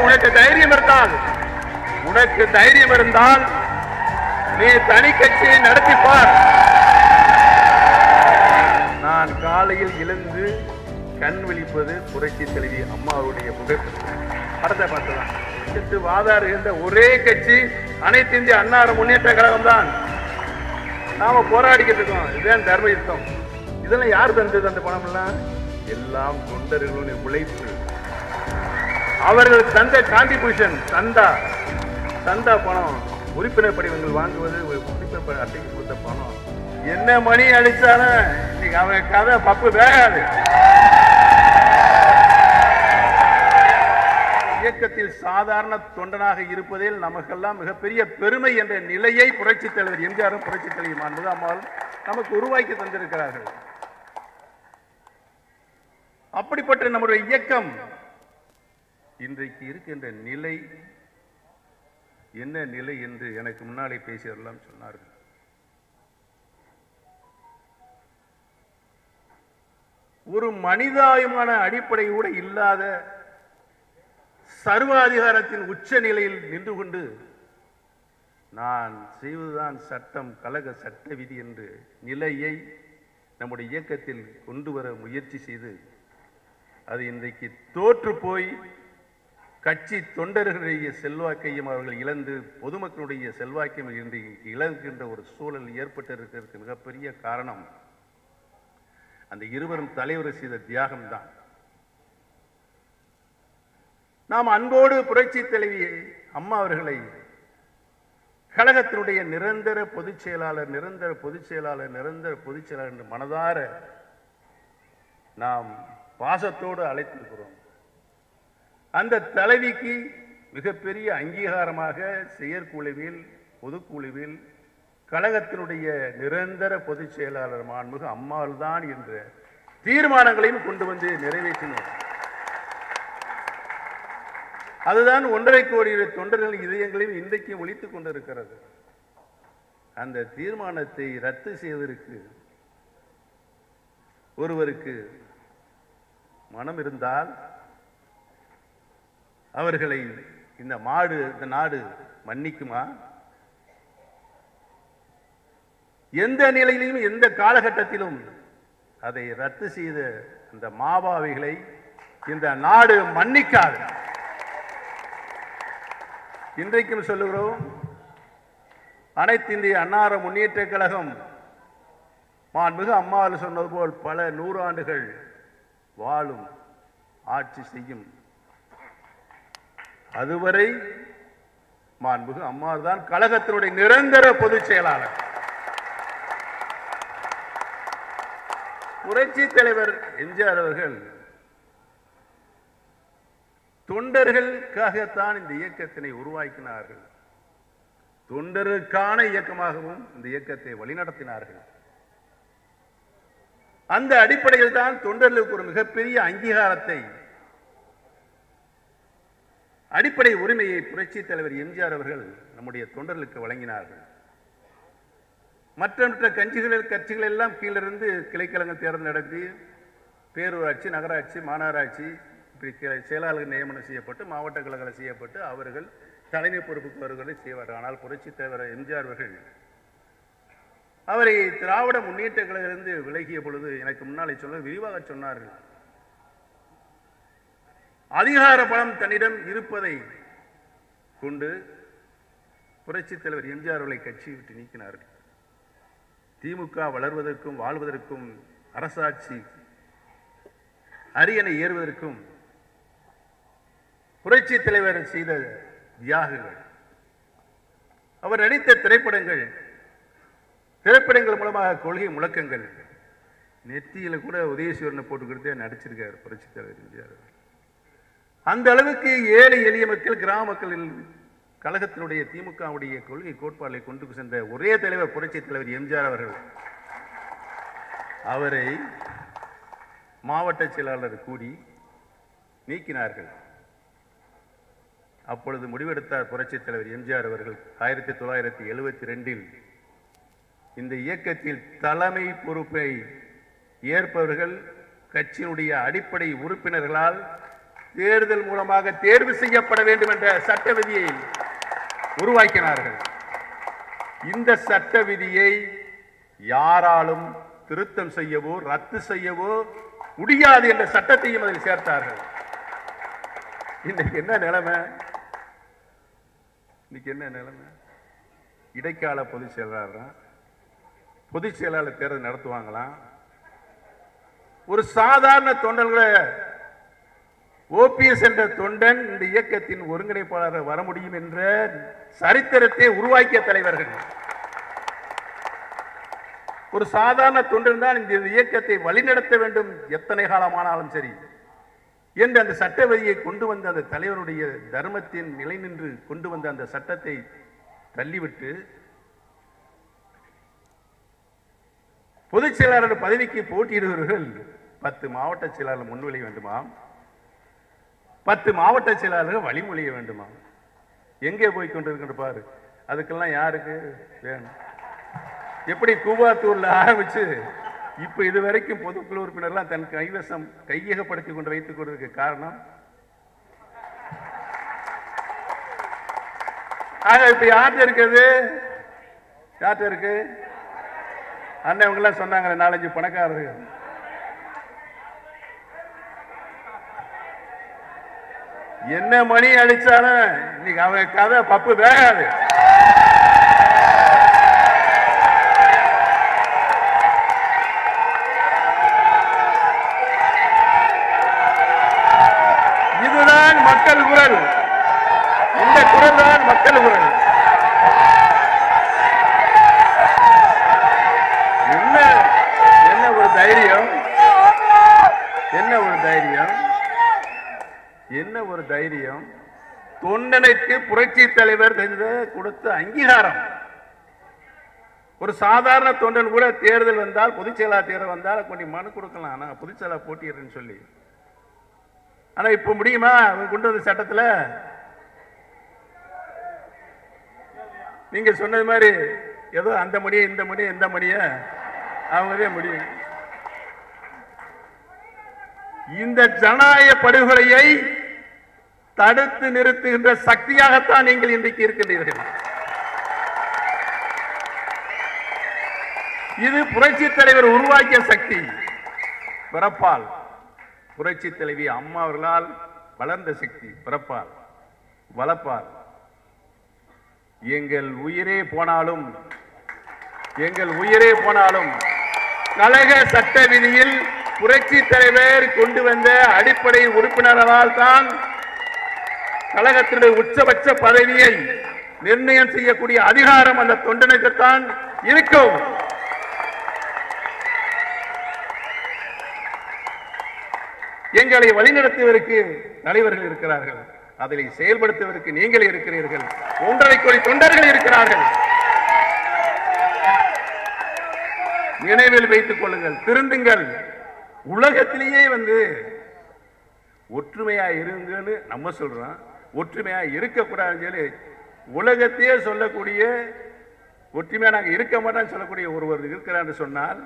உனக்கு தைரியம் இருந்தால் உனக்கு தைரியம் இருந்தால் நீ தனி கட்சியை நடத்திப்பார் நான் காலையில் எழுந்து கண் விழிப்பது புரட்சி தலைவி அம்மாவுடைய முக படத்தை பார்த்துதான் எடுத்து வாதாடுகின்ற ஒரே கட்சி அனைத்து இந்திய அன்னார முன்னேற்ற கழகம் தான் நாம போராடிக்கிட்டு இருக்கோம் இதுதான் தர்ம யுத்தம் இதெல்லாம் யார் தந்தது அந்த பணம் எல்லாம் எல்லாம் தொண்டர்களுடைய உழைப்பு அவர்கள் தந்த கான்ட்ரிபியூஷன் சந்தா சந்தா பணம் உறுப்பினர் படிவங்கள் வாங்குவது ஒரு உறுப்பினர் ப- அட்டைக்கு கொடுத்த பணம் என்ன மணி அடிச்சாலும் இன்னைக்கு அவன் கதை பப்பு வேகாது இயக்கத்தில் சாதாரண தொண்டனாக இருப்பதில் நமக்கெல்லாம் மிகப்பெரிய பெருமை என்ற நிலையை புரட்சித் தலைவர் எம்ஜிஆரும் புரட்சித் தலைவி மாண்புமிகு அம்மாவும் நமக்கு உருவாக்கி தந்திருக்கிறார்கள் அப்படிப்பட்ட நம்முடைய இயக்கம் இன்றைக்கு இருக்கின்ற நிலை என்ன நிலை என்று எனக்கு முன்னாலே பேசியவரெல்லாம் சொன்னார்கள் ஒரு மனிதாயமான அடிப்படை கூட இல்லாத சர்வாதிகாரத்தின் உச்ச நிலையில் நின்று கொண்டு நான் செய்வதுதான் சட்டம் கழக சட்ட விதி என்று நிலையை நம்முடைய இயக்கத்தில் கொண்டு வர முயற்சி செய்து அது இன்றைக்கு தோற்று போய் கட்சி தொண்டர்களுடைய செல்வாக்கையும் அவர்கள் இழந்து பொதுமக்களுடைய செல்வாக்கையும் இன்றைக்கு இழக்கின்ற ஒரு சூழல் ஏற்பட்டிருக்கிறதுக்கு மிகப்பெரிய காரணம் அந்த இருவரும் தலைவர் செய்த தியாகம்தான் நாம் அன்போடு புரட்சி தலைவி அம்மா அவர்களை கழகத்தினுடைய நிரந்தர பொதுச் செயலாளர் நிரந்தர பொதுச் செயலாளர் நிரந்தர பொதுச் செயலாளர் என்று மனதார நாம் பாசத்தோடு அழைத்திருக்கிறோம் அந்த தலைவிக்கு மிகப்பெரிய அங்கீகாரமாக செயற்குழுவில் பொதுக்குழுவில் கழகத்தினுடைய நிரந்தர பொதுச் செயலாளர் மாண்புமிகு அம்மாள் தான் என்ற தீர்மானங்களையும் கொண்டு வந்து நிறைவேற்றினோம் அதுதான் ஒன்றரை கோடி தொண்டர்கள் இதயங்களையும் இன்றைக்கு ஒழித்துக் கொண்டிருக்கிறது அந்த தீர்மானத்தை ரத்து செய்வதற்கு ஒருவருக்கு மனம் இருந்தால் அவர்களை இந்த மாடு இந்த நாடு மன்னிக்குமா எந்த நிலையிலும் எந்த காலகட்டத்திலும் அதை ரத்து செய்த அந்த மாபாவிகளை இந்த நாடு மன்னிக்காது இன்றைக்கும் சொல்லுகிறோம் அனைத்து இந்திய அன்னார முன்னேற்ற கழகம் மாண்புமிகு அம்மாவில் சொன்னது போல் பல நூறாண்டுகள் வாழும் ஆட்சி செய்யும் அதுவரை மாண்புமிகு அம்மாள் தான் கழகத்தினுடைய நிரந்தர பொதுச் செயலாளர் புரட்சி தலைவர் எம்ஜிஆர் அவர்கள் தொண்டர்களுக்காகத்தான் இந்த இயக்கத்தினை உருவாக்கினார்கள் தொண்டருக்கான இயக்கமாகவும் இந்த இயக்கத்தை வழிநடத்தினார்கள் அந்த அடிப்படையில் தான் தொண்டர்களுக்கு ஒரு மிகப்பெரிய அங்கீகாரத்தை அடிப்படை உரிமையை புரட்சி தலைவர் எம்ஜிஆர் அவர்கள் நம்முடைய தொண்டர்களுக்கு வழங்கினார்கள் மற்ற மற்ற கட்சிகள் கட்சிகள் எல்லாம் கீழிருந்து கிளைக்கழகம் தேர்தல் நடத்தி பேரூராட்சி நகராட்சி மாநகராட்சி இப்படி கி- செயலாளர்கள் நியமனம் செய்யப்பட்டு மாவட்ட கழகங்கள் செய்யப்பட்டு அவர்கள் தலைமை பொறுப்புக்கு வருவதை செய்வார்கள் ஆனால் புரட்சி தலைவர் எம்ஜிஆர் அவர்கள் அவரை திராவிட முன்னேற்ற கழகத்திலிருந்து விலகிய பொழுது எனக்கு முன்னாலே சொல்ல விரிவாக சொன்னார்கள் அதிகார பலம் தன்னிடம் இருப்பதை கொண்டு புரட்சி தலைவர் எம்ஜிஆர் அவர்களை கட்சியை விட்டு நீக்கினார்கள் திமுக வளர்வதற்கும் வாழ்வதற்கும் அரசாட்சி அரியணை ஏறுவதற்கும் புரட்சி தலைவர் செய்த தியாகங்கள் அவர் நடித்த திரைப்படங்கள் திரைப்படங்கள் மூலமாக கொள்கை முழக்கங்கள் நெத்தியில கூட உதயசூரனை போட்டுக்கிட்டே நடிச்சிருக்கார் புரட்சி தலைவர் எம்ஜிஆர் அவர்கள். அந்த அளவுக்கு ஏழை எளிய மக்கள் கிராம மக்களில் கழகத்தினுடைய திமுகவுடைய கொள்கை கோட்பாடுகளை கொண்டு சென்ற ஒரே தலைவர் புரட்சி தலைவர் எம்ஜிஆர் அவர்கள் அவரை மாவட்ட செயலாளர் கூடி நீக்கினார்கள் அப்பொழுது முடிவெடுத்தார் புரட்சித் தலைவர் எம்ஜிஆர் அவர்கள் ஆயிரத்தி தொள்ளாயிரத்தி எழுபத்தி ரெண்டில் இந்த இயக்கத்தில் தலைமை பொறுப்பை ஏற்பவர்கள் கட்சியினுடைய அடிப்படை உறுப்பினர்களால் தேர்தல் மூலமாக தேர்வு செய்யப்பட வேண்டும் என்ற சட்ட விதியை உருவாக்கினார்கள் இந்த சட்ட விதியை யாராலும் திருத்தம் செய்யவோ ரத்து செய்யவோ முடியாது என்ற சட்டத்தையும் அதில் சேர்த்தார்கள் இன்னைக்கு என்ன நிலைமை இன்னைக்கு என்ன நிலைமை இடைக்கால பொதுச் செயலாளர் பொதுச் செயலாளர் தேர்தல் நடத்துவாங்களாம் ஒரு சாதாரண தொண்டர்களை ஓபிஎஸ் என்ற தொண்டன் இந்த இயக்கத்தின் ஒருங்கிணைப்பாளர் வர முடியும் என்ற சரித்திரத்தை உருவாக்கிய தலைவர்கள் ஒரு சாதாரண தொண்டன் தான் இந்த இயக்கத்தை வழிநடத்த வேண்டும் எத்தனை காலமானாலும் சரி என்று அந்த சட்ட விதியை கொண்டு வந்த அந்த தலைவருடைய தர்மத்தின் நிலை நின்று கொண்டு வந்த அந்த சட்டத்தை தள்ளிவிட்டு பொதுச் செயலாளர் பதவிக்கு போட்டியிடுபவர்கள் பத்து மாவட்ட செயலாளர் முன்வழி வேண்டுமாம் பத்து மாவட்ட செயலாளர்கள் வழிமொழிய வேண்டுமா எங்கே போய் கொண்டிருக்கின்ற பாரு அதுக்கெல்லாம் யாருக்கு வேணும் எப்படி கூவாத்தூர்ல ஆரம்பிச்சு இப்ப இது வரைக்கும் பொதுக்குழு உறுப்பினர்லாம் தன் கைவசம் கையகப்படுத்தி கொண்டு வைத்துக் கொண்டதுக்கு காரணம் ஆக இப்ப யார்கிட்ட இருக்குது யார்கிட்ட இருக்கு அண்ணன் இவங்க எல்லாம் சொன்னாங்க நாலஞ்சு பணக்காரர்கள் என்ன மணி அடிச்சாலும் இன்னைக்கு அவங்க கதை பப்பு வேகாது இதுதான் மக்கள் குரல் இந்த குரல் தான் மக்கள் குரல் என்ன என்ன ஒரு தைரியம் என்ன ஒரு தைரியம் என்ன ஒரு தைரியம் தொண்டனுக்கு புரட்சி தலைவர் தந்த கொடுத்த அங்கீகாரம் ஒரு சாதாரண தொண்டன் கூட தேர்தல் வந்தால் பொதுச் செயலாளர் தேர்தல் வந்தால் கொஞ்சம் மனு கொடுக்கலாம் நான் பொதுச் செயலாளர் போட்டியிடுறேன்னு சொல்லி ஆனா இப்ப முடியுமா அவங்க கொண்டு வந்த சட்டத்துல நீங்க சொன்னது மாதிரி ஏதோ அந்த முடிய இந்த முடிய இந்த முடிய அவங்கதே முடியும் இந்த ஜனநாயக படுகொலையை தடுத்து நிறுத்துகின்ற சக்தியாகத்தான் நீங்கள் இன்றைக்கு இருக்கின்றீர்கள் இது புரட்சி தலைவர் உருவாக்கிய சக்தி பிறப்பால் புரட்சி தலைவி அம்மா அவர்களால் வளர்ந்த சக்தி பிறப்பால் வளர்ப்பால் எங்கள் உயிரே போனாலும் எங்கள் உயிரே போனாலும் கழக சட்ட விதியில் புரட்சி தலைவர் கொண்டு வந்த அடிப்படை உறுப்பினர்களால் தான் கழகத்தினுடைய உச்சபட்ச பதவியை நிர்ணயம் செய்யக்கூடிய அதிகாரம் அந்த தொண்டனுக்குத்தான் இருக்கும் எங்களை வழிநடத்துவதற்கு தலைவர்கள் இருக்கிறார்கள் அதை செயல்படுத்துவதற்கு நீங்கள் இருக்கிறீர்கள் ஒன்றரை கோடி தொண்டர்கள் இருக்கிறார்கள் நினைவில் வைத்துக் கொள்ளுங்கள் திருந்துங்கள் உலகத்திலேயே வந்து ஒற்றுமையா இருங்கன்னு நம்ம சொல்றோம் ஒற்றுமையா இருக்கக்கூடாதுன்னு சொல்லி உலகத்தையே சொல்லக்கூடிய ஒற்றுமையா நாங்க இருக்க மாட்டோம்னு சொல்லக்கூடிய ஒருவர் இருக்கிறான்னு சொன்னால்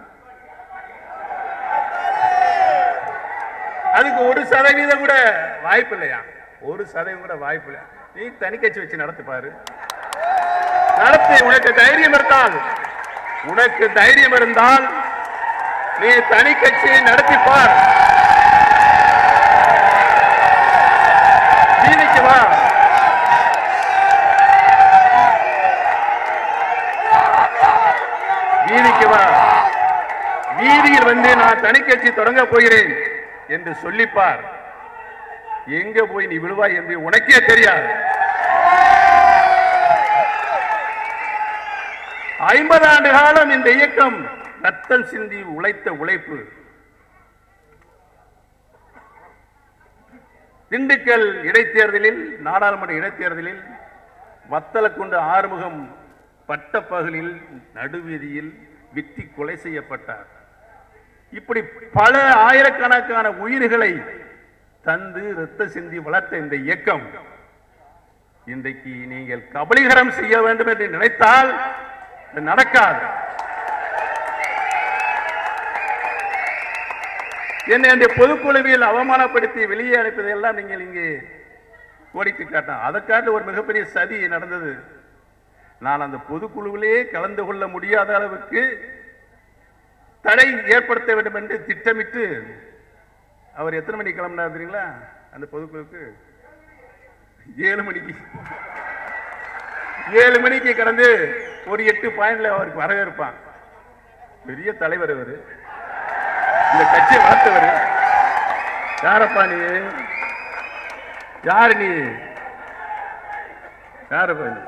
அதுக்கு ஒரு சதவீதம் கூட வாய்ப்பு இல்லையா ஒரு சதவீதம் கூட வாய்ப்பு இல்லை நீ தனி கட்சி வச்சு நடத்து பாரு நடத்து உனக்கு தைரியம் இருந்தால் உனக்கு தைரியம் இருந்தால் நீ தனி கட்சியை நடத்தி பார் வீதிக்கு வா வீதிக்கு வா வீதியில் வந்து நான் தனி கட்சி தொடங்க போகிறேன் என்று சொல்லிப்பார் எங்க போய் நீ விழுவாய் என்று உனக்கே தெரியாது ஐம்பது ஆண்டு காலம் இந்த இயக்கம் ரத்தம் சிந்தி உழைத்த உழைப்பு திண்டுக்கல் இடைத்தேர்தலில் நாடாளுமன்ற இடைத்தேர்தலில் வத்தலக்குண்டு ஆறுமுகம் பட்டப்பகலில் நடுவீதியில் வித்தி கொலை செய்யப்பட்டார் இப்படி பல ஆயிரக்கணக்கான உயிர்களை தந்து இரத்த சிந்தி வளர்த்த இந்த இயக்கம் இன்றைக்கு நீங்கள் கபலீகரம் செய்ய வேண்டும் என்று நினைத்தால் அது நடக்காது என்னை அந்த பொதுக்குழுவில் அவமானப்படுத்தி வெளியே அனுப்பதையெல்லாம் நீங்கள் இங்கே கோடிட்டு காட்டான் அதை காட்டில் ஒரு மிகப்பெரிய சதி நடந்தது நான் அந்த பொதுக்குழுவிலே கலந்து கொள்ள முடியாத அளவுக்கு தடை ஏற்படுத்த வேண்டும் என்று திட்டமிட்டு அவர் எத்தனை மணிக்கு கிளம்பினார் தெரியுங்களா அந்த பொதுக்குழுவுக்கு ஏழு மணிக்கு ஏழு மணிக்கு கடந்து ஒரு எட்டு பாயிண்ட்ல அவருக்கு வரவேற்பான் பெரிய தலைவர் அவரு இந்த கட்சியை வளர்த்தவர் யாரப்பா நீ யாரு நீ யாரப்பா நீ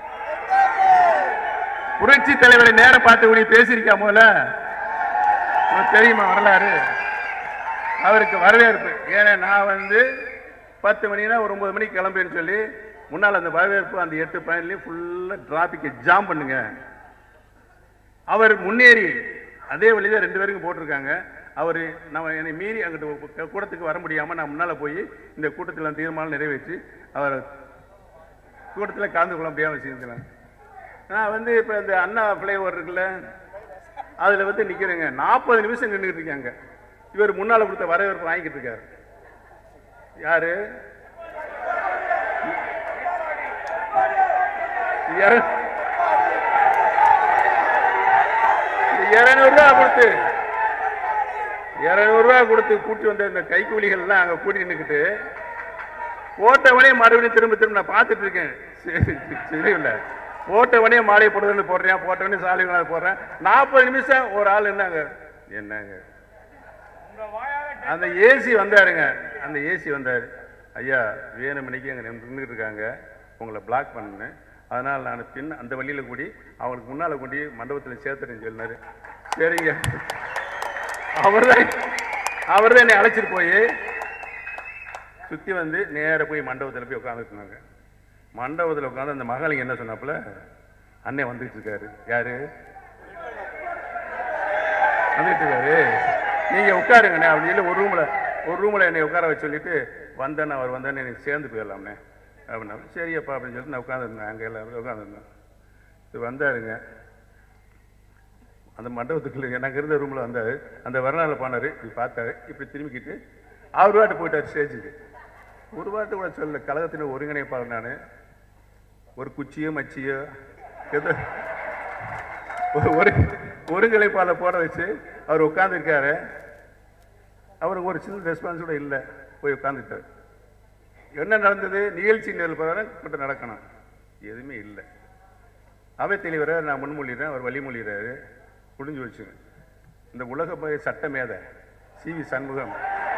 புரட்சி தலைவரை நேரம் பார்த்து கூடி பேசியிருக்கா போல உனக்கு தெரியுமா வரலாறு அவருக்கு வரவேற்பு ஏன்னா நான் வந்து பத்து மணினா ஒரு ஒன்பது மணிக்கு கிளம்புறேன்னு சொல்லி முன்னால் அந்த வரவேற்பு அந்த எட்டு பாயிண்ட்லேயும் ஃபுல்லாக டிராபிக்கை ஜாம் பண்ணுங்க அவர் முன்னேறி அதே வழிதான் ரெண்டு பேருக்கும் போட்டிருக்காங்க அவர் நம்ம என்னை மீறி அங்கிட்டு கூட்டத்துக்கு வர முடியாமல் நான் முன்னால் போய் இந்த கூட்டத்தில் தீர்மானம் நிறைவேற்றி அவர் கூட்டத்தில் கலந்து கொள்ள முடியாமல் வச்சுருக்கலாம் நான் வந்து இப்போ இந்த அண்ணா ஃப்ளைஓவர் இருக்குல்ல அதில் வந்து நிற்கிறேங்க நாற்பது நிமிஷம் நின்றுட்டு இருக்காங்க இவர் முன்னால் கொடுத்த வரவேற்பு வாங்கிட்டு இருக்காரு யாரு இர- இருநூறு ரூபா கொடுத்து இருநூறு ரூபா கொடுத்து கூட்டி வந்த இந்த கைக்கூலிகள்லாம் அங்க கூட்டி நின்னுக்கிட்டு போட்டவனே மறுபடியும் திரும்ப திரும்ப நான் பார்த்துட்டு இருக்கேன் சரி சரி இல்ல போட்டவனே மாலை போடுறதுன்னு போடுறேன் போட்டவனே சாலை போடுறேன் நாற்பது நிமிஷம் ஒரு ஆள் என்னங்க என்னங்க அந்த ஏசி வந்தாருங்க அந்த ஏசி வந்தாரு ஐயா வேணுமணிக்கு அங்கே நின்றுட்டு இருக்காங்க உங்களை பிளாக் பண்ணேன் அதனால் நான் பின் அந்த வழியில் கூடி அவங்களுக்கு முன்னால் கூடி மண்டபத்தில் சேர்த்துறேன்னு சொன்னாரு சரிங்க அவர் தான் அவர் தான் என்னை அழைச்சிட்டு போய் சுற்றி வந்து நேரா போய் மண்டபத்தில் போய் உட்காந்துருந்தாங்க மண்டபத்தில் உட்காந்து அந்த மகளிங்க என்ன சொன்னாப்புல அண்ணன் வந்துட்டு இருக்காரு யாரு வந்துட்டு இருக்காரு நீங்க உட்காருங்கண்ணே அப்படி இல்லை ஒரு ரூம்ல ஒரு ரூம்ல என்னை உட்கார வச்சு சொல்லிட்டு வந்தேன் அவர் வந்தேன்னு எனக்கு சேர்ந்து போயிடலாம்ண்ணே அப்படின்னா சரியப்பா அப்படின்னு சொல்லிட்டு நான் உட்காந்துருந்தேன் அங்கே எல்லாரும் உட்காந்துருந்தேன் இது வந்தாருங்க அந்த மண்டபத்துக்குள்ள எனக்கு இருந்த ரூம்ல வந்தாரு அந்த வரலாறு போனாரு இப்படி பார்த்தாரு இப்படி திரும்பிக்கிட்டு அவர் வாட்டு போயிட்டார் ஸ்டேஜுக்கு ஒரு வார்த்தை கூட சொல்ல கழகத்தின் ஒருங்கிணைப்பாளர் நான் ஒரு குச்சியோ மச்சியோ எதோ ஒரு- ஒரு ஒருங்கிணைப்பாளர் போட வச்சு அவர் உட்காந்துருக்காரு அவருக்கு ஒரு சின்ன ரெஸ்பான்ஸ் கூட இல்லை போய் உட்காந்துட்டார் என்ன நடந்தது நிகழ்ச்சி நிரல் கூட்டம் நடக்கணும் எதுவுமே இல்லை அவை தலைவரை நான் முன்மொழிகிறேன் அவர் வழிமொழிகிறாரு புரிஞ்சு வச்சுங்க இந்த உலக பய சட்ட மேதை சி வி சண்முகம்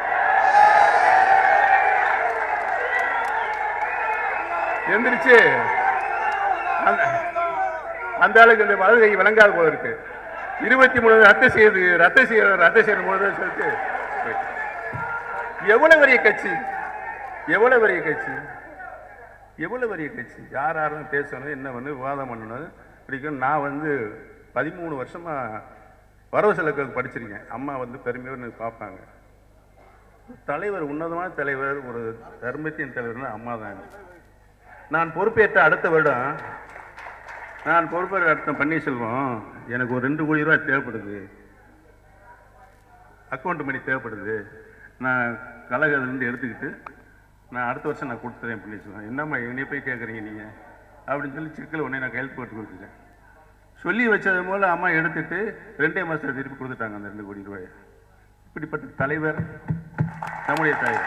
எந்திரிச்சு அந்த அந்த ஆளுக்கு இந்த வலது கை விளங்காத போல இருக்கு இருபத்தி மூணு ரத்த செய்யுது ரத்த செய்ய ரத்த செய்யணும் போது சொல்லிட்டு போயிட்டு. எவ்வளவு பெரிய கட்சி எவ்வளவு பெரிய கட்சி எவ்வளவு பெரிய கட்சி யார் யாரும் பேசணும் என்ன பண்ணு விவாதம் பண்ணணும் பிடிக்கும் நான் வந்து பதிமூணு வருஷமா வரவு செலவுக்கு படிச்சிருக்கேன் அம்மா வந்து பெருமையோடு எனக்கு பார்ப்பாங்க தலைவர் உன்னதமான தலைவர் ஒரு தர்மத்தின் தலைவர்னா அம்மா தாங்க நான் பொறுப்பேற்ற அடுத்த வருடம் நான் பொறுப்பேற்ற அடுத்த பன்னீர்செல்வம் எனக்கு ஒரு ரெண்டு கோடி ரூபாய் தேவைப்படுது அக்கௌண்ட் மணி தேவைப்படுது நான் கழகத்திலேருந்து எடுத்துக்கிட்டு நான் அடுத்த வருஷம் நான் கொடுத்துறேன் பன்னீர்செல்வம் என்னம்மா என்னைய போய் கேட்குறீங்க நீங்கள் அப்படின்னு சொல்லி செக்கில் உடனே நான் கையெழுத்து போட்டு கொடுத்துட்டேன் சொல்லி வச்சது மூல அம்மா எடுத்துட்டு ரெண்டே மாசத்துல திருப்பி கொடுத்துட்டாங்க அந்த ரெண்டு கோடி ரூபாய் இப்படிப்பட்ட தலைவர் நம்முடைய தலைவர்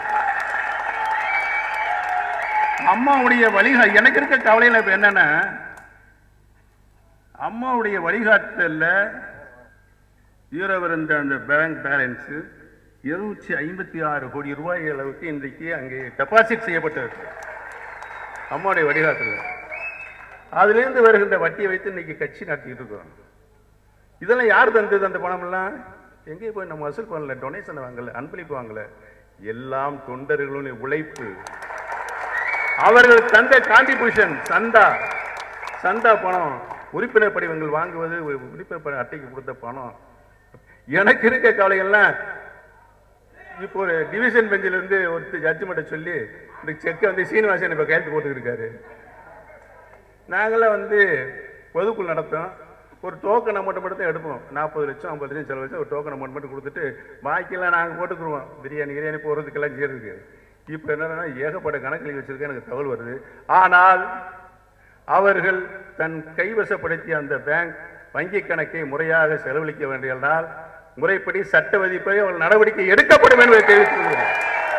அம்மாவுடைய வழிகா எனக்கு இருக்க கவலையில இப்ப என்னன்னா அம்மாவுடைய வழிகாட்டுதல்ல ஈரோவர் இருந்த அந்த பேங்க் பேலன்ஸ் இருநூற்றி ஐம்பத்தி ஆறு கோடி ரூபாய் அளவுக்கு இன்றைக்கு அங்கே டெபாசிட் செய்யப்பட்டிருக்கு அம்மாவுடைய வழிகாட்டுதல் அதிலிருந்து வருகின்ற வட்டியை வைத்து இன்னைக்கு கட்சி நடத்திட்டு இருக்கோம் இதெல்லாம் யார் தந்தது அந்த பணமெல்லாம் எங்கேயும் போய் நம்ம வசூல் பண்ணல டொனேஷன் வாங்கல அன்பளிப்பு வாங்கல எல்லாம் தொண்டர்களுடைய உழைப்பு அவர்கள் தந்த கான்ட்ரிபியூஷன் சந்தா சந்தா பணம் உறுப்பினர் படிவங்கள் வாங்குவது உ- உறுப்பினர் ப- அட்டைக்கு கொடுத்த பணம் எனக்கு இருக்க கவலைகள்லாம் இப்போ ஒரு டிவிஷன் பெஞ்சில இருந்து ஒருத்தர் ஜட்ஜ்மெண்ட்டை சொல்லி இந்த செக்கை வந்து சீனிவாசன் இப்ப கையெழுத்து போட்டுக்கிட்டு இருக்காரு நாங்களாம் வந்து பொதுக்குழு நடத்தோம் ஒரு டோக்கன் அமௌண்ட் மட்டும் தான் எடுப்போம் நாற்பது லட்சம் ஐம்பது லட்சம் செலவு வச்சு ஒரு டோக்கன் அமௌண்ட் மட்டும் கொடுத்துட்டு பாக்கியெல்லாம் நாங்கள் போட்டுக்குருவோம் பிரியாணி கிரியாணி போடுறதுக்கெல்லாம் செய்யறதுக்கு இப்போ என்னன்னா ஏகப்பட்ட கணக்கில் வச்சிருக்க எனக்கு தகவல் வருது ஆனால் அவர்கள் தன் கைவசப்படுத்திய அந்த பேங்க் வங்கி கணக்கை முறையாக செலவழிக்க வேண்டியதால் முறைப்படி சட்ட விதிப்படி அவர்கள் நடவடிக்கை எடுக்கப்படும் என்பதை தெரிவித்துக் கொள்கிறேன்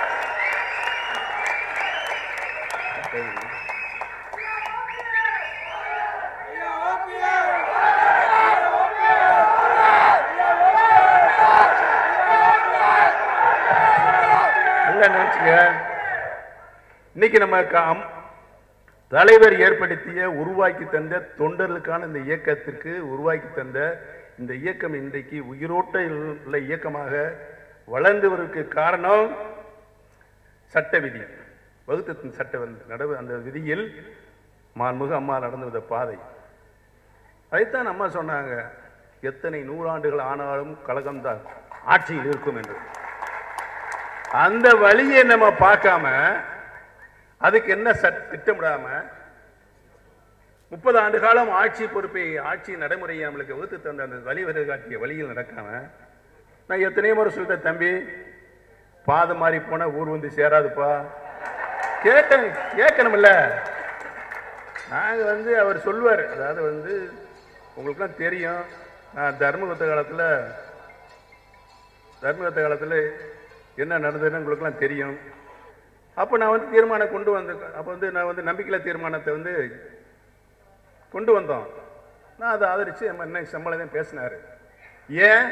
நல்லா நினைச்சுங்க இன்னைக்கு நம்ம க- அம்- தலைவர் ஏற்படுத்திய உருவாக்கி தந்த தொண்டர்களுக்கான இந்த இயக்கத்திற்கு உருவாக்கி தந்த இந்த இயக்கம் இன்றைக்கு உயிரோட்ட உள்ள இயக்கமாக வளர்ந்து வருவதற்கு காரணம் சட்ட விதி வகுத்த சட்ட வந்து நடவு அந்த விதியில் மாண்புமிகு அம்மா நடந்து வந்த பாதை அதைத்தான் அம்மா சொன்னாங்க எத்தனை நூறாண்டுகள் ஆனாலும் கழகம்தான் ஆட்சியில் இருக்கும் என்று அந்த வழியை நம்ம பார்க்காம அதுக்கு என்ன சட் திட்டமிடாம முப்பது ஆண்டு காலம் ஆட்சி பொறுப்பை ஆட்சி நடைமுறையை நம்மளுக்கு வகுத்து தந்த அந்த வழிவரை காட்டிய வழியில் நடக்காம நான் எத்தனையோ முறை சொல்லிட்டேன் தம்பி பாதம் மாறி போனா ஊர் வந்து சேராதுப்பா கேட்டேன் கேட்கணும்ல நாங்க வந்து அவர் சொல்லுவார் அதாவது வந்து உங்களுக்குலாம் தெரியும் நான் தர்மபுத்த காலத்துல தர்மபுத்த காலத்துல என்ன நடந்ததுன்னு உங்களுக்குலாம் தெரியும் அப்போ நான் வந்து தீர்மானம் கொண்டு வந்த அப்போ வந்து நான் வந்து நம்பிக்கையில்லா தீர்மானத்தை வந்து கொண்டு வந்தோம் நான் அதை ஆதரிச்சு நம்ம என்ன சம்பளம் தான் பேசினாரு ஏன்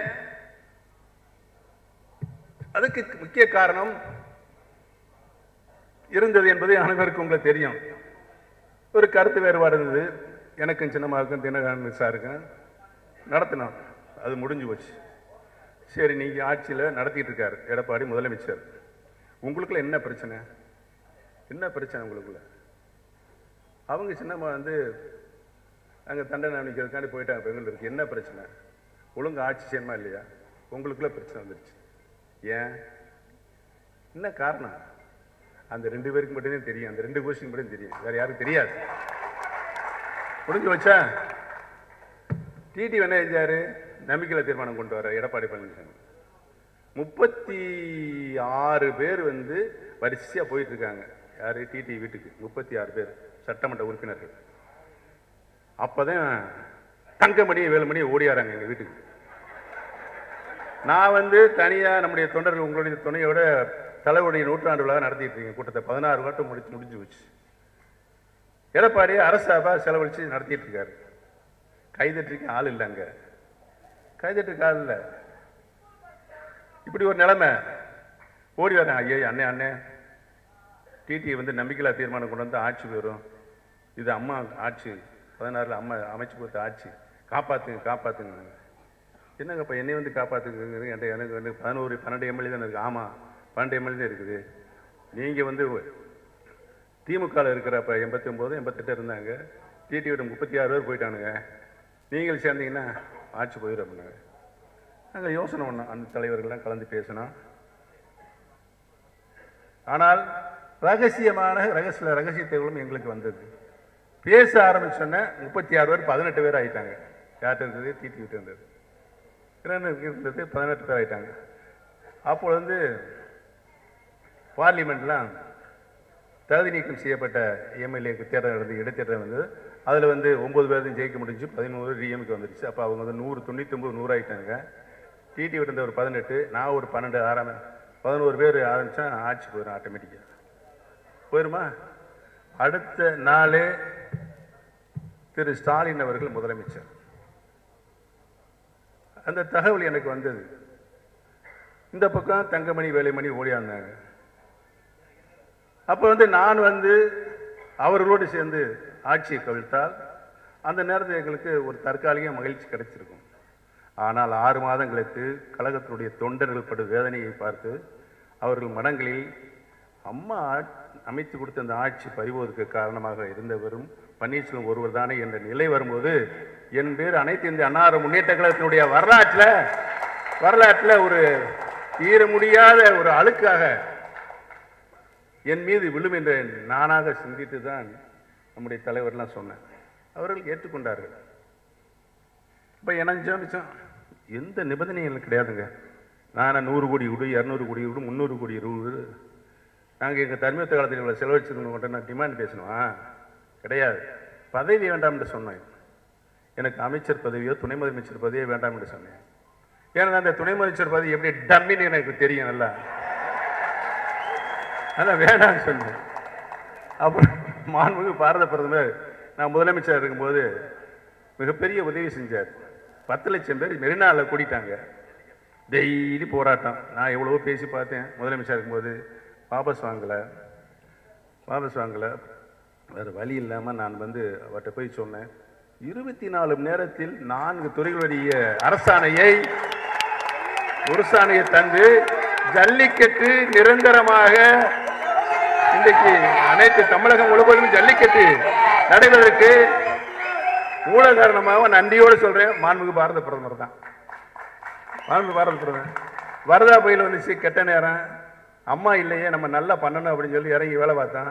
அதுக்கு முக்கிய காரணம் இருந்தது என்பது அனைவருக்கும் உங்களுக்கு தெரியும் ஒரு கருத்து வேறுபாடு இருந்தது எனக்கும் சின்னமாவுக்கும் தினகரன் சாருக்கும் நடத்தினோம் அது முடிஞ்சு போச்சு சரி நீங்க ஆட்சியில் நடத்திட்டு இருக்காரு எடப்பாடி முதலமைச்சர் உங்களுக்குள்ள என்ன பிரச்சனை என்ன பிரச்சனை உங்களுக்குள்ள அவங்க சின்னம்மா வந்து அங்கே தண்டனை அமைக்கிறதுக்காண்டி போயிட்டாங்க பெங்களூருக்கு என்ன பிரச்சனை ஒழுங்கு ஆட்சி செய்யணுமா இல்லையா உங்களுக்குள்ள பிரச்சனை வந்துருச்சு ஏன் என்ன காரணம் அந்த ரெண்டு பேருக்கு மட்டும்தான் தெரியும் அந்த ரெண்டு கோஷிக்கு மட்டும் தெரியும் வேற யாருக்கும் தெரியாது முடிஞ்சு வச்சா டிடி என்ன செஞ்சாரு நம்பிக்கையில தீர்மானம் கொண்டு வர எடப்பாடி பழனிசாமி முப்பத்தி ஆறு பேர் வந்து வரிசையா போயிட்டு இருக்காங்க யாரு டிடி வீட்டுக்கு முப்பத்தி ஆறு பேர் சட்டமன்ற உறுப்பினர்கள் அப்பதான் தங்கமணி வேலுமணி ஓடியாராங்க எங்க வீட்டுக்கு நான் வந்து தனியா நம்முடைய தொண்டர்கள் உங்களுடைய துணையோட தலைவருடைய நூற்றாண்டு விழா நடத்திட்டு இருக்கீங்க கூட்டத்தை பதினாறு வாட்டம் முடிச்சு முடிஞ்சு போச்சு எடப்பாடி அரசாபா செலவழிச்சு நடத்திட்டு இருக்காரு கைதட்டுக்கு ஆள் இல்லை அங்க கைதட்டுக்கு ஆள் இல்லை இப்படி ஒரு நிலைமை ஓடி வரேன் ஐயோ அண்ணே அண்ணே டிடி வந்து நம்பிக்கையில்லா தீர்மானம் கொண்டு வந்து ஆட்சி வரும் இது அம்மா ஆட்சி பதினாறுல அம்மா அமைச்சு கொடுத்த ஆட்சி காப்பாத்துங்க காப்பாத்துங்க என்னங்கப்பா என்னை வந்து காப்பாத்துங்க என்கிட்ட எனக்கு வந்து பதினோரு பன்னெண்டு எம்எல்ஏ தானே இருக்கு ஆமா பன்னெண்டு எம்எல்ஏ தான் இருக்குது நீங்க வந்து திமுகவில் இருக்கிறப்ப எண்பத்தி ஒன்பது எண்பத்தெட்டு இருந்தாங்க டிடியோட முப்பத்தி ஆறு பேர் போயிட்டானுங்க நீங்கள் சேர்ந்தீங்கன்னா ஆட்சி போயிடும் அப்படின்னாங்க நாங்கள் யோசனை பண்ணோம் அந்த தலைவர்கள்லாம் கலந்து பேசினோம் ஆனால் ரகசியமான ரகசிய ரகசிய தகவலும் எங்களுக்கு வந்தது பேச ஆரம்பிச்சோன்னே முப்பத்தி ஆறு பேர் பதினெட்டு பேர் ஆயிட்டாங்க யார்கிட்ட இருந்தது டிடி விட்டு இருந்தது இரண்டு இருந்தது பதினெட்டு பேர் ஆயிட்டாங்க அப்போ வந்து பார்லிமெண்ட்லாம் தகுதி நீக்கம் செய்யப்பட்ட எம்எல்ஏக்கு தேர்தல் நடந்து இடைத்தேர்தல் வந்தது அதில் வந்து ஒன்பது பேர் தான் ஜெயிக்க முடிஞ்சு பதினோரு டிஎம்க்கு வந்துருச்சு அப்போ அவங்க வந்து நூறு தொண்ணூத்தொம்பது நூறு ஆயிட்டாங்க டிடி விட்டு இருந்த ஒரு பதினெட்டு நான் ஒரு பன்னெண்டு ஆறாம பதினோரு பேர் ஆரம்பிச்சா ஆட்சி போயிடும் ஆட்டோமேட்டிக்காக போயிருமா அடுத்த நாளே திரு ஸ்டாலின் அவர்கள் முதலமைச்சர் அந்த தகவல் எனக்கு வந்தது இந்த பக்கம் தங்கமணி வேலைமணி ஓடியாந்தாங்க அப்போ வந்து நான் வந்து அவர்களோடு சேர்ந்து ஆட்சியை கவிழ்த்தால் அந்த நேரத்தில் எங்களுக்கு ஒரு தற்காலிக மகிழ்ச்சி கிடைச்சிருக்கும் ஆனால் ஆறு மாதம் கழித்து கழகத்தினுடைய தொண்டர்கள் படும் வேதனையை பார்த்து அவர்கள் மனங்களில் அம்மா ஆட்- அமைத்து கொடுத்த அந்த ஆட்சி பறிவதற்கு காரணமாக இருந்தவரும் பன்னீர்செல்வம் ஒருவர் தானே என்ற நிலை வரும்போது என் பேர் அனைத்து இந்திய அன்னார முன்னேற்ற கழகத்தினுடைய வரலாற்றில் வரலாற்றில் ஒரு தீர முடியாத ஒரு அழுக்காக என் மீது விழும் என்று நானாக சிந்தித்து தான் நம்முடைய தலைவர்லாம் சொன்னேன் அவர்கள் ஏற்றுக்கொண்டார்கள் இப்போ இணைஞ்சோம் மிச்சம் எந்த நிபந்தனையும் கிடையாதுங்க நான் நூறு கோடி கொடு இரநூறு கோடி கொடு முந்நூறு கோடி கொடு நாங்கள் எங்கள் தர்மத்த காலத்தில் இவ்வளோ செலவழிச்சிருந்தோம் நான் டிமாண்ட் பேசணுமா கிடையாது பதவி வேண்டாம் என்று சொன்னேன் எனக்கு அமைச்சர் பதவியோ துணை முதலமைச்சர் பதவியோ வேண்டாம் என்று சொன்னேன் ஏன்னா அந்த துணை முதலமைச்சர் பதவி எப்படி டம்மின்னு எனக்கு தெரியும் நல்லா அதான் வேணாம்னு சொன்னேன் அப்புறம் மாண்புமிகு பாரத பிரதமர் நான் முதலமைச்சர் இருக்கும்போது மிகப்பெரிய உதவி செஞ்சார் பத்து லட்சம் பேர் மெரினாவில் கூட்டிட்டாங்க டெய்லி போராட்டம் நான் எவ்வளவோ பேசி பார்த்தேன் முதலமைச்சர் இருக்கும்போது வாபஸ் வாங்கலை வாபஸ் வாங்கலை வேறு வழி இல்லாமல் நான் வந்து அவர்கிட்ட போய் சொன்னேன் இருபத்தி நாலு மணி நேரத்தில் நான்கு துறைகளுடைய அரசாணையை அரசாணையை தந்து ஜல்லிக்கட்டு நிரந்தரமாக இன்றைக்கு அனைத்து தமிழகம் முழுவதும் ஜல்லிக்கட்டு நடைபெறுவதற்கு மூல காரணமாக நன்றியோடு சொல்றேன் மாண்புமிகு பாரத பிரதமர் தான் மாண்புமிகு பாரத பிரதமர் வரதா புயல் வந்துச்சு கெட்ட நேரம் அம்மா இல்லையே நம்ம நல்லா பண்ணணும் அப்படின்னு சொல்லி இறங்கி வேலை பார்த்தான்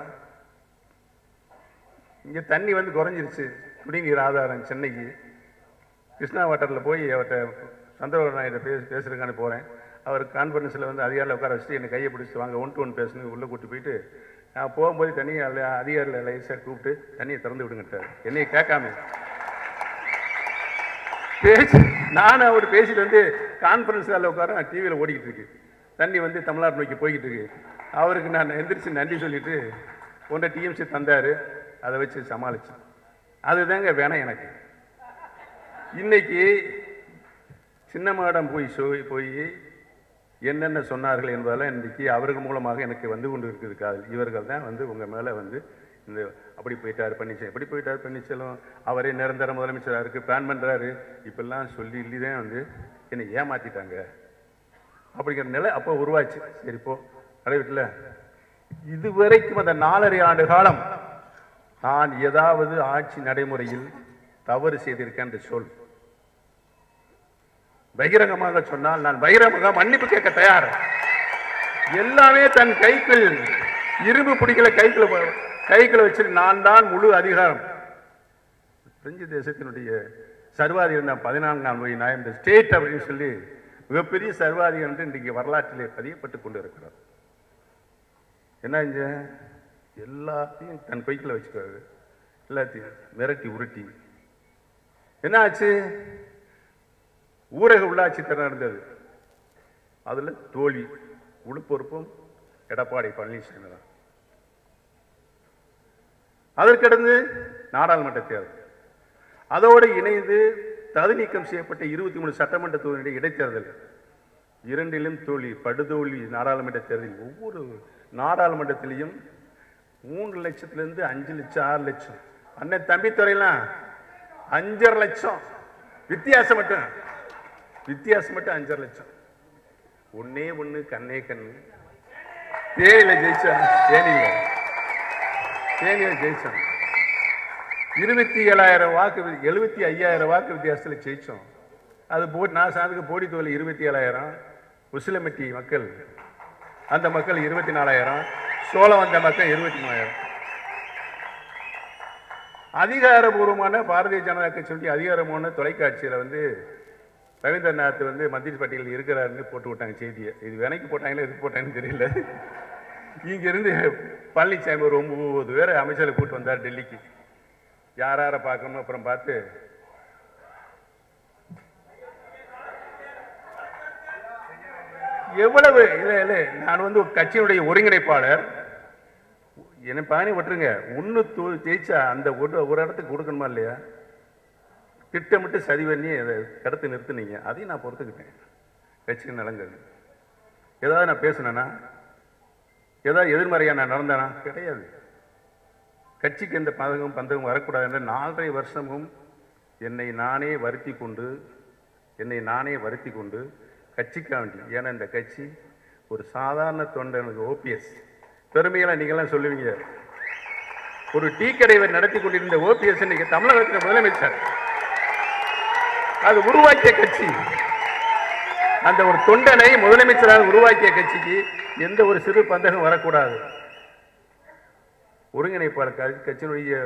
இங்க தண்ணி வந்து குறைஞ்சிருச்சு குடிநீர் ஆதாரம் சென்னைக்கு கிருஷ்ணா வாட்டரில் போய் அவர்கிட்ட சந்திரபாபு நாயுடு பேச பேசுறதுக்கான போகிறேன் அவர் கான்ஃபரன்ஸில் வந்து அதிகாரியில் உட்கார வச்சுட்டு என்னை கையை பிடிச்சிட்டு வாங்க ஒன் டு ஒன் பேசணும் உள்ளே கூட்டி போயிட்டு நான் போகும்போது தண்ணி அதிகாரியில் லைஸாக கூப்பிட்டு தண்ணியை திறந்து விடுங்கட்டார் என்னையை கேட்காம பேசி நானும் அவர் பேசிட்டு வந்து கான்ஃபரன்ஸ் ஹாலில் உட்கார டிவியில் ஓடிக்கிட்டு இருக்கு தண்ணி வந்து தமிழ்நாடு நோக்கி போய்கிட்டு இருக்கு அவருக்கு நான் எந்திரிச்சு நன்றி சொல்லிட்டு ஒன்றை டிஎம்சி தந்தார் அதை வச்சு சமாளிச்சேன் அதுதாங்க வேணாம் எனக்கு இன்னைக்கு சின்ன மாடம் போய் சொ- போய் என்னென்ன சொன்னார்கள் என்பதெல்லாம் இன்றைக்கு அவர்கள் மூலமாக எனக்கு வந்து கொண்டு இருக்குது காதல் இவர்கள் தான் வந்து உங்கள் மேலே வந்து இந்த அப்படி போயிட்டார் பன்னீர்செல்வம் எப்படி போயிட்டார் பன்னீர்செல்வம் அவரே நிரந்தர முதலமைச்சராக இருக்குது பிளான் பண்ணுறாரு இப்பெல்லாம் சொல்லி சொல்லி தான் வந்து என்னை ஏமாற்றிட்டாங்க அப்படிங்கிற நிலை அப்போ உருவாச்சு சரி போ நடைபெற்றல இதுவரைக்கும் அந்த நாலரை ஆண்டு காலம் நான் ஏதாவது ஆட்சி நடைமுறையில் தவறு செய்திருக்கேன் என்று சொல் பகிரங்கமாக சொன்னால் நான் பகிரங்கமாக மன்னிப்பு கேட்க தயார் எல்லாமே தன் கைக்குள் இரும்பு பிடிக்கல கைக்குள்ள போ- கைக்குள்ள வச்சு நான் தான் முழு அதிகாரம் பிரெஞ்சு தேசத்தினுடைய சர்வாதிகாரம் தான் பதினான்காம் வழி நான் இந்த ஸ்டேட் அப்படின்னு சொல்லி மிகப்பெரிய சர்வாதிகாரம் என்று இன்றைக்கு வரலாற்றிலே பதியப்பட்டு கொண்டு இருக்கிறார் என்ன செஞ்ச எல்லாத்தையும் தன் கைக்குள்ள வச்சுக்கிறாரு எல்லாத்தையும் மிரட்டி உருட்டி என்ன ஆச்சு ஊரக உள்ளாட்சி தேர்தல் நடந்தது அதுல தோல்வி முழு பொறுப்பும் எடப்பாடி பழனிசாமி தான் அதற்கடுத்து நாடாளுமன்ற தேர்தல் அதோடு இணைந்து தகுதி நீக்கம் செய்யப்பட்ட இருபத்தி மூணு சட்டமன்ற தொகுதியுடைய இடைத்தேர்தல் இரண்டிலும் தோல்வி படுதோல்வி நாடாளுமன்ற தேர்தலில் ஒவ்வொரு நாடாளுமன்றத்திலையும் மூன்று லட்சத்திலிருந்து அஞ்சு லட்சம் ஆறு லட்சம் அண்ணன் தம்பித்துறையெல்லாம் அஞ்சரை லட்சம் வித்தியாசம் மட்டும் வித்தியாசம் மட்டும் அஞ்சரை லட்சம் ஒன்னே ஒண்ணு கண்ணே கண்ணு தேனியில ஜெயிச்சான் தேனியில தேனியில ஜெயிச்சான் இருபத்தி ஏழாயிரம் வாக்கு வி- எழுபத்தி ஐயாயிரம் வாக்கு வித்தியாசத்தில் ஜெயிச்சோம் அது போ நான் சார்ந்துக்கு போடி தொழில் இருபத்தி ஏழாயிரம் உசிலமெட்டி மக்கள் அந்த மக்கள் இருபத்தி நாலாயிரம் சோழம் வந்த மக்கள் இருபத்தி மூணாயிரம் அதிகாரபூர்வமான பாரதிய ஜனதா கட்சியுடைய அதிகாரமான தொலைக்காட்சியில் வந்து ரவீந்திரநாத் வந்து மத்திய பட்டியலில் இருக்கிறாருன்னு போட்டு விட்டாங்க செய்தியை இது வினைக்கு போட்டாங்களா எதுக்கு போட்டாங்கன்னு தெரியல இங்கிருந்து பழனிசாமி ஒரு ஒன்பது பேரை அமைச்சரை கூட்டு வந்தார் டெல்லிக்கு யார் யாரை பார்க்கணும் அப்புறம் பார்த்து எவ்வளவு இல்லை இல்லை நான் வந்து ஒரு கட்சியினுடைய ஒருங்கிணைப்பாளர் என்ன பாணி விட்டுருங்க ஒன்று தூ ஜெயிச்சா அந்த ஒரு ஒரு இடத்துக்கு கொடுக்கணுமா இல்லையா திட்டமிட்டு சரி பண்ணி அதை கடத்து நிறுத்துனீங்க அதையும் நான் பொறுத்துக்கிட்டேன் கட்சிக்கு நலங்குது ஏதாவது நான் பேசுனேனா ஏதாவது எதிர்மறையா நான் நடந்தேனா கிடையாது கட்சிக்கு எந்த பதகம் பந்தகம் வரக்கூடாது என்ற நாலரை வருஷமும் என்னை நானே வருத்தி கொண்டு என்னை நானே வருத்தி கொண்டு கட்சிக்காக வேண்டி ஏன்னா இந்த கட்சி ஒரு சாதாரண தொண்டனுக்கு ஓபிஎஸ் பெருமையெல்லாம் நீங்களாம் சொல்லுவீங்க ஒரு டீ கடையை நடத்தி கொண்டிருந்த ஓபிஎஸ் இன்னைக்கு தமிழகத்தின் முதலமைச்சர் அது உருவாக்கிய கட்சி அந்த ஒரு தொண்டனை முதலமைச்சராக உருவாக்கிய கட்சிக்கு எந்த ஒரு சிறு பந்தகம் வரக்கூடாது ஒருங்கிணைப்பாளர் க- கட்சியினுடைய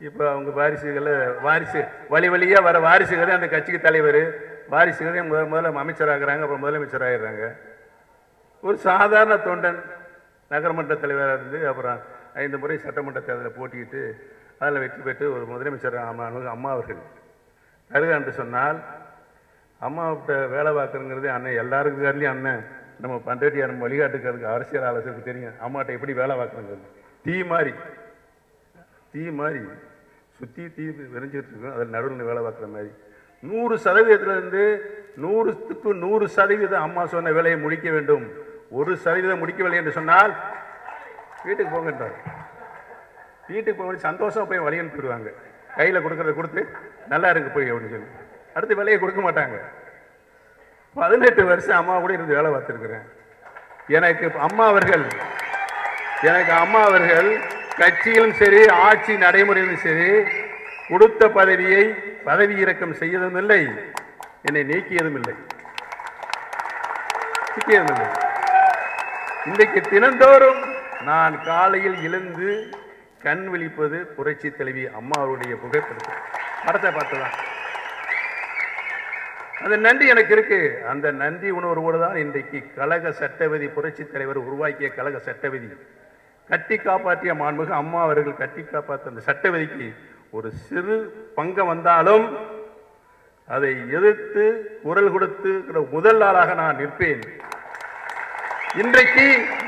இப்போ அவங்க வாரிசுகளை வாரிசு வழி வழியா வர வாரிசுகளே அந்த கட்சிக்கு தலைவர் வாரிசுகளே முதல் முதல்ல அமைச்சராகிறாங்க அப்புறம் முதலமைச்சர் ஆயிடுறாங்க ஒரு சாதாரண தொண்டன் நகரமன்ற தலைவராக இருந்து அப்புறம் ஐந்து முறை சட்டமன்ற தேர்தலில் போட்டியிட்டு அதில் வெற்றி பெற்று ஒரு முதலமைச்சர் அம்மா அம்மா அவர்கள் கருக என்று சொன்னால் அம்மாவிட்ட வேலை பார்க்குறங்கிறது அண்ணன் எல்லாருக்கும் காரிலையும் அண்ணன் நம்ம பண்டட்டியார் நம்ம வழிகாட்டுக்கிறதுக்கு அரசியல் ஆலோசகருக்கு தெரியும் அம்மாட்ட எப்படி வேலை பார்க்குறங்கிறது தீ மாதிரி தீ மாதிரி சுற்றி தீ விரிஞ்சிட்டு இருக்கும் அதில் நடுவில் வேலை பார்க்குற மாதிரி நூறு சதவீதத்திலிருந்து நூறுத்துக்கு நூறு சதவீதம் அம்மா சொன்ன வேலையை முடிக்க வேண்டும் ஒரு சதவீதம் முடிக்கவில்லை என்று சொன்னால் வீட்டுக்கு போங்கன்றார் வீட்டுக்கு போக சந்தோஷமா போய் வழி அனுப்பிடுவாங்க கையில் கொடுக்கறத கொடுத்து நல்லா இருக்கு போய் அப்படின்னு சொல்லி அடுத்து வேலையை கொடுக்க மாட்டாங்க பதினெட்டு வருஷம் அம்மா கூட இருந்து வேலை பார்த்துருக்குறேன் எனக்கு அம்மா அவர்கள் எனக்கு அம்மா அவர்கள் கட்சியிலும் சரி ஆட்சி நடைமுறையிலும் சரி கொடுத்த பதவியை பதவி இறக்கம் செய்யதும் இல்லை என்னை நீக்கியதும் இல்லை நீக்கியதும் இல்லை இன்றைக்கு தினந்தோறும் நான் காலையில் எழுந்து கண் விழிப்பது புரட்சி தலைவி அம்மாவுடைய புகைப்படத்தை படத்தை பார்த்துதான் அந்த நன்றி எனக்கு இருக்கு அந்த நன்றி உணர்வோடு தான் இன்றைக்கு கழக சட்டவிதி புரட்சி தலைவர் உருவாக்கிய கழக சட்டவிதி கட்டி காப்பாற்றிய மாண்புக அம்மா அவர்கள் கட்டி காப்பாற்றிய அந்த சட்டவிதிக்கு ஒரு சிறு பங்கம் வந்தாலும் அதை எதிர்த்து குரல் கொடுத்து முதல் ஆளாக நான் நிற்பேன் இன்றைக்கு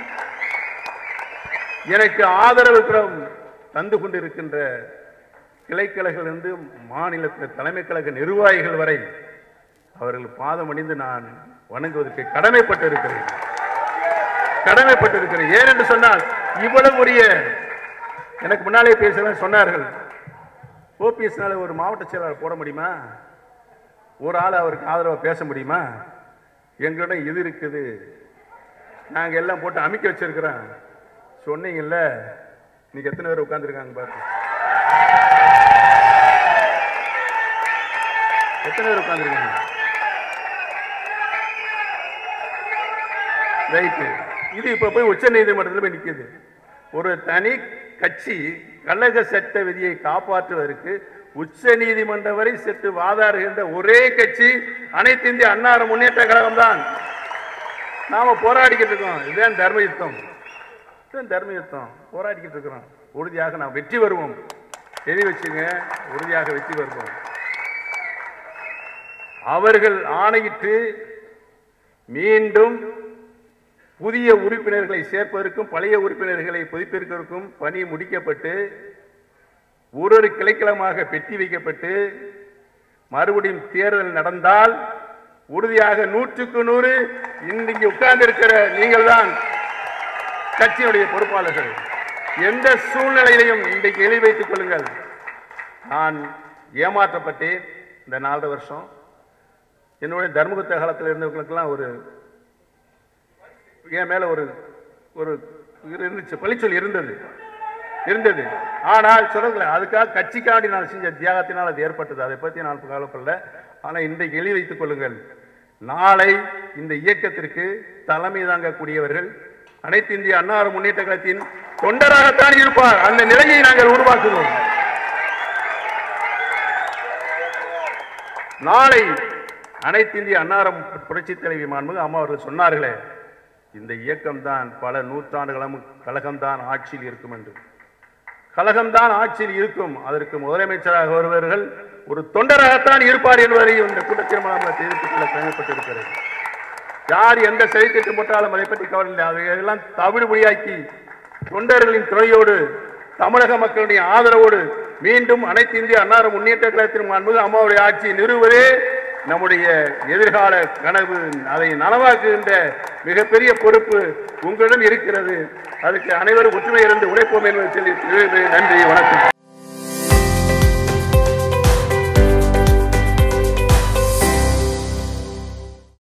எனக்கு ஆதரவு குரம் தந்து கொண்டிருக்கின்ற கிளைக்கழகிலிருந்து மாநில தலைமை கழக நிர்வாகிகள் வரை அவர்கள் பாதம் அணிந்து நான் வணங்குவதற்கு கடமைப்பட்டிருக்கிறேன் கடமைப்பட்டிருக்கிறேன் ஏன் என்று சொன்னால் இவ்வளவு உரிய எனக்கு முன்னாலே பேசுகிறேன் சொன்னார்கள் ஓபிஎஸ்னால ஒரு மாவட்ட செயலாளர் போட முடியுமா ஒரு ஆள் அவருக்கு ஆதரவாக பேச முடியுமா எங்களிடம் இது இருக்குது நாங்கள் எல்லாம் போட்டு அமைக்க வச்சிருக்கிறோம் சொன்னீங்கல்ல இன்னைக்கு எத்தனை பேர் உட்காந்துருக்காங்க பாருங்க எத்தனை பேர் உட்காந்துருக்காங்க ரைட்டு இது இப்ப போய் உச்ச நீதிமன்றத்தில் போய் நிக்குது ஒரு தனி கட்சி கழக சட்ட விதியை காப்பாற்றுவதற்கு உச்ச நீதிமன்றம் வரை சென்று வாதாடுகின்ற ஒரே கட்சி அனைத்து இந்திய அன்னார முன்னேற்ற கழகம் தான் நாம போராடிக்கிட்டு இருக்கோம் இதுதான் தர்ம யுத்தம் இதுதான் தர்ம யுத்தம் போராடிக்கிட்டு இருக்கிறோம் உறுதியாக நாம் வெற்றி வருவோம் எழுதி வச்சுங்க உறுதியாக வெற்றி வருவோம் அவர்கள் ஆணையிட்டு மீண்டும் புதிய உறுப்பினர்களை சேர்ப்பதற்கும் பழைய உறுப்பினர்களை புதுப்பிப்பதற்கும் பணி முடிக்கப்பட்டு ஒரு ஒரு கிளைக்களமாக பெட்டி வைக்கப்பட்டு மறுபடியும் தேர்தல் நடந்தால் உறுதியாக நூற்றுக்கு நூறு இன்றைக்கு உட்கார்ந்து இருக்கிற நீங்கள் தான் கட்சியினுடைய பொறுப்பாளர்கள் எந்த சூழ்நிலையிலையும் இன்றைக்கு எழுதி வைத்துக் கொள்ளுங்கள் நான் ஏமாற்றப்பட்டேன் இந்த நாலரை வருஷம் என்னுடைய தர்மபுத்த காலத்தில் இருந்தவங்களுக்கெல்லாம் ஒரு என் மேல ஒரு ஒரு இது இருந்துச்சு பழிச்சொல் இருந்தது இருந்தது ஆனால் சொல்லல அதுக்காக கட்சிக்காண்டி நான் செஞ்ச தியாகத்தினால் அது ஏற்பட்டது அதை பற்றி நான் கவலைப்படல ஆனால் இன்றைக்கு எழுதி வைத்துக் கொள்ளுங்கள் நாளை இந்த இயக்கத்திற்கு தலைமை தாங்கக்கூடியவர்கள் அனைத்து இந்திய அன்னார முன்னேற்ற கழகத்தின் தொண்டராகத்தான் இருப்பார் அந்த நிலையை நாங்கள் உருவாக்குவோம் நாளை அனைத்து இந்திய அன்னாரம் புரட்சி தலைவி மாண்புமிகு அம்மா அவர்கள் சொன்னார்களே இந்த இயக்கம்தான் பல நூற்றாண்டுகளும் கழகம்தான் ஆட்சியில் இருக்கும் என்று கழகம்தான் ஆட்சியில் இருக்கும் அதற்கு முதலமைச்சராக வருபவர்கள் ஒரு தொண்டராகத்தான் இருப்பார் என்பதை இந்த கூட்டத்தில் மூலம் தெரிவித்துக் கொள்ள கடமைப்பட்டிருக்கிறது யார் எந்த செயல் திட்டம் போட்டாலும் அதை பற்றி கவலை இல்லை அதையெல்லாம் தவிடுபடியாக்கி தொண்டர்களின் துணையோடு தமிழக மக்களுடைய ஆதரவோடு மீண்டும் அனைத்து இந்திய அன்னார முன்னேற்ற கழகத்தின் மாண்புமிகு அம்மாவுடைய ஆட்சி நிறுவுவதே நம்முடைய எதிர்கால கனவு அதை நனவாக்குகின்ற மிகப்பெரிய பொறுப்பு உங்களிடம் இருக்கிறது அதுக்கு அனைவரும் ஒற்றுமை இருந்து உழைப்போம் என்பதை சொல்லி நன்றி வணக்கம்